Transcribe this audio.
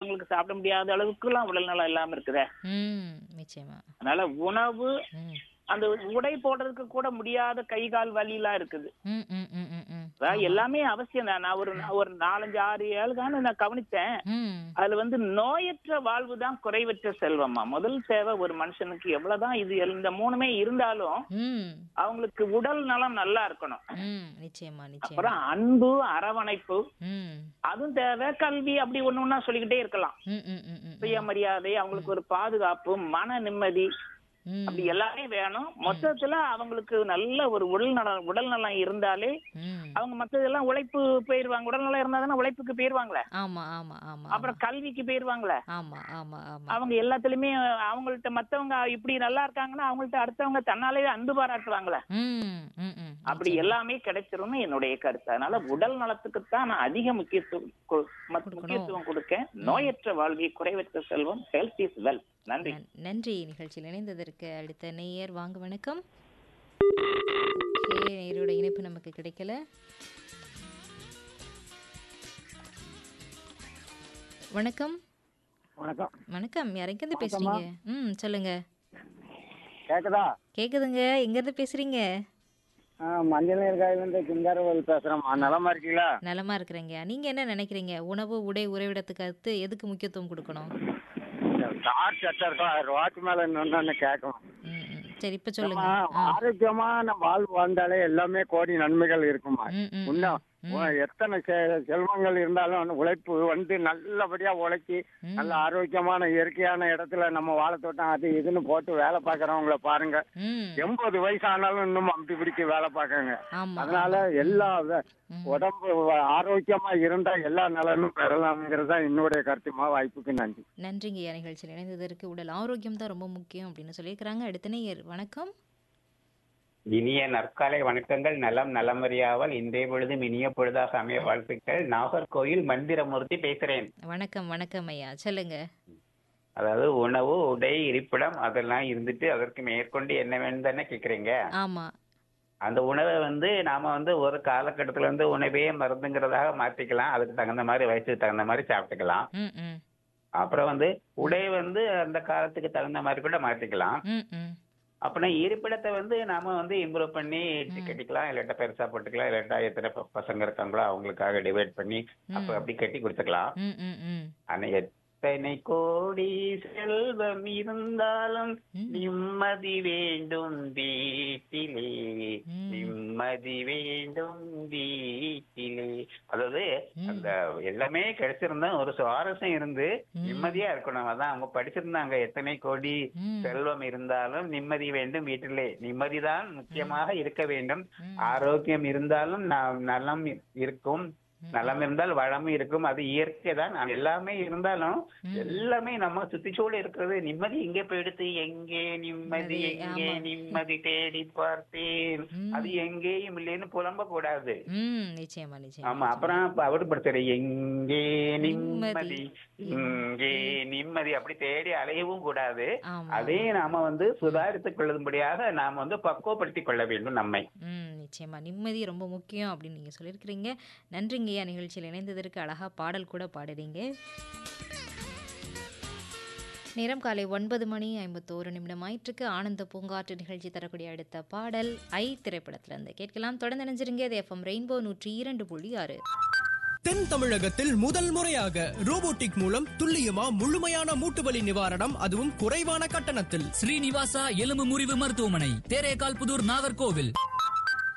வயசானவங்களுக்கு சாப்பிட முடியாத அளவுக்கு எல்லாம் உடல் நலம் இல்லாம இருக்குதே ம் நிச்சயமா அதனால உணவு ம் அந்த உடை போடுறதுக்கு கூட முடியாத கை கால் வலி எல்லாம் இருக்குது ம் ம் ம் ம் ம் அதாவது எல்லாமே அவசியம் தான் நான் ஒரு நான் ஒரு நாலஞ்சு ஆறு ஏழு தானே நான் கவனித்தேன் ம் அதுல வந்து நோயற்ற வாழ்வு தான் குறைவற்ற செல்வமா முதல் தேவை ஒரு மனுஷனுக்கு எவ்வளவுதான் இது எல்- இந்த மூணுமே இருந்தாலும் ம் அவங்களுக்கு உடல் நலம் நல்லா இருக்கணும் ம் நிச்சயமா நிச்சயமா அப்புறம் அன்பு அரவணைப்பு ம் அதுவும் தேவை கல்வி அப்படி ஒண்ணு ஒண்ணா சொல்லிக்கிட்டே இருக்கலாம் ம் ம் ம் ம் சுயமரியாதை அவங்களுக்கு ஒரு பாதுகாப்பு மன நிம்மதி ம் அப்படி எல்லாமே வேணும் மொத்தத்துல அவங்களுக்கு நல்ல ஒரு உடல் நலம் உடல் நலம் இருந்தாலே ம் அவங்க மத்ததெல்லாம் உழைப்பு போயிருவாங்க உடல் நலம் இருந்தா தானே உழைப்புக்கு போயிருவாங்களே ஆமா ஆமா ஆமா அப்புறம் கல்விக்கு போயிருவாங்களே ஆமா ஆமா ஆமா அவங்க எல்லாத்துலயுமே அவங்கள்ட்ட மத்தவங்க இப்படி நல்லா இருக்காங்கன்னா அவங்கள்ட்ட அடுத்தவங்க தன்னாலே அன்பு பாராட்டுவாங்களே ம் ம் ம் அப்படி எல்லாமே கிடைச்சிரும்னு என்னுடைய கருத்து அதனால உடல் நலத்துக்கு தான் நான் அதிக முக்கியத்துவம் கொ- மத்த முக்கியத்துவம் கொடுக்கேன் நோயற்ற வாழ்வை குறைவற்ற செல்வம் ஹெல்த் இஸ் வெல் நன்றி நன்- நன்றி நிகழ்ச்சியில் இணைந்ததற்கு அடுத்த நேயர் வாங்க வணக்கம் ஓகே நேயரோட இணைப்பு நமக்கு கிடைக்கல வணக்கம் வணக்கம் வணக்கம் யாரெங்கிருந்து பேசுறீங்க ம் சொல்லுங்க கேக்குதா கேக்குதுங்க எங்கேருந்து பேசுறீங்க ஆ, மஞ்சள் நீர் காயிலிருந்து கிங்காரவல் பேசுறேம்மா நலமா இருக்கீங்களா நலமா இருக்கிறேங்க நீங்க என்ன நினைக்கிறீங்க உணவு உடை உறைவிடத்துக்கு அடுத்து எதுக்கு முக்கியத்துவம் கொடுக்கணும் கார் சட்டை இருக்கும் ஆயிரம் ரூபாய்க்கு மேல இன்னொன்னு கேட்கணும் ம் ம். சரி இப்ப சொல்லுங்க ஆ, ஆரோக்கியமான வாழ்வு வாழ்ந்தாலே எல்லாமே கோடி நன்மைகள் இருக்குமா ம் ம் இன்னும் உ- எத்தனை செ- செல்வங்கள் இருந்தாலும் உழைப்பு வந்து நல்லபடியா உழைச்சி ம். நல்ல ஆரோக்கியமான இயற்கையான இடத்துல நம்ம வாழைத்தோட்டம் அது இதுன்னு போட்டு வேலை பார்க்கறவங்கள பாருங்க ம் எண்பது வயசு ஆனாலும் இன்னும் அப்படி பிடிக்க வேலை பார்க்கங்க ஆமா அதனால எல்லா வ- உடம்பு வ- ஆரோக்கியமா இருந்தா எல்லா நலனும் பெறலாம்ங்கிறது தான் என்னுடைய கருத்துமா வாய்ப்புக்கு நன்றி நன்றிங்க ஐயா நிகழ்ச்சியில் இணைந்ததற்கு உடல் ஆரோக்கியம் தான் ரொம்ப முக்கியம் அப்படின்னு சொல்லியிருக்கிறாங்க அடுத்த நேயர் வணக்கம் இனிய நற்காலை வணக்கங்கள் நலம் நலமறியாவல் இன்றைய பொழுதும் இனிய பொழுதாக அமைய வாழ்த்துக்கள் நாகர்கோயில் மந்திரமூர்த்தி பேசுறேன் வணக்கம் வணக்கம் ஐயா சொல்லுங்க அதாவது உணவு உடை இருப்பிடம் அதெல்லாம் இருந்துட்டு அதற்கு மேற்கொண்டு என்ன வேணும் தானே கேக்குறீங்க ஆமா அந்த உணவை வந்து நாம வந்து ஒரு காலகட்டத்துல வந்து உணவே மருந்துங்கிறதாக மாத்திக்கலாம் அதுக்கு தகுந்த மாதிரி வயசுக்கு தகுந்த மாதிரி சாப்பிட்டுக்கலாம் ம் ம் அப்புறம் வந்து உடை வந்து அந்த காலத்துக்கு தகுந்த மாதிரி கூட மாத்திக்கலாம் ம் ம் அப்புறம் இருப்பிடத்தை வந்து நாம வந்து இம்ப்ரூவ் பண்ணி கட்டிக்கலாம் இல்லாட்டா பெருசா போட்டுக்கலாம் இல்லாட்டா எத்தனை ப- பசங்க இருக்காங்களோ அவங்களுக்காக டிவைட் பண்ணி அப்ப அப்படி கட்டி கொடுத்துக்கலாம் ம் ம் ம் ஆனா எத்தனை கோடி செல்வம் இருந்தாலும் ம். நிம்மதி வேண்டும் வீட்டிலே ம். நிம்மதி வேண்டும் வீட்டிலே அதாவது ம். அந்த எல்லாமே கிடைச்சிருந்தா ஒரு சுவாரஸ்யம் இருந்து ம். நிம்மதியா இருக்கணும் அதான் அவங்க படிச்சிருந்தாங்க எத்தனை கோடி ம். செல்வம் இருந்தாலும் நிம்மதி வேண்டும் வீட்டிலே நிம்மதிதான் முக்கியமாக இருக்க வேண்டும் ம். ஆரோக்கியம் இருந்தாலும் ந- நலம் இருக்கும் நலம் இருந்தால் வளமும் இருக்கும் அது இயற்கை தான் அது எல்லாமே இருந்தாலும் எல்லாமே நம்ம சுத்திச்சூழல் இருக்கிறது நிம்மதி எங்கே போயிடுத்து எங்கே நிம்மதி நிம்மதி, எங்கே ஆமா. நிம்மதி தேடி பார்த்தேன் ம். அது எங்கேயும் இல்லைன்னு புலம்ப கூடாது ம் நிச்சயமா நிச்சயமா ஆமா அப்புறம் இப்ப அவரு படுத்துற எங்கே நிம்மதி. நிம்மதி இங்கே நிம்மதி அப்படி தேடி அலையவும் கூடாது ஆமா அதே நாம வந்து சுதாரித்துக் கொள்ளும்படியாக நாம் வந்து பக்குவப்படுத்திக் கொள்ள வேண்டும் நம்மை ம் நிச்சயமா நிம்மதி ரொம்ப முக்கியம் அப்படின்னு நீங்கள் சொல்லியிருக்கிறீங்க நன்றிங்கய்யா நிகழ்ச்சியில் இணைந்ததற்கு அழகாக பாடல் கூட பாடுறீங்க நேரம் காலை ஒன்பது மணி ஐம்பத்தோரு நிமிடம் ஆயிற்றுக்கு ஆனந்த பூங்காற்று நிகழ்ச்சி தரக்கூடிய அடுத்த பாடல் ஐ திரைப்படத்திலிருந்து கேட்கலாம் தொடர்ந்து நினைஞ்சிருங்க இது எஃப்எம் ரெயின்போ நூற்றி இரண்டு புள்ளி ஆறு தென் தமிழகத்தில் முதல் முறையாக ரோபோட்டிக் மூலம் துல்லியமா முழுமையான மூட்டு வலி நிவாரணம் அதுவும் குறைவான கட்டணத்தில் ஸ்ரீனிவாசா எலும்பு முறிவு மருத்துவமனை தேரேகால் புதூர் நாகர்கோவில்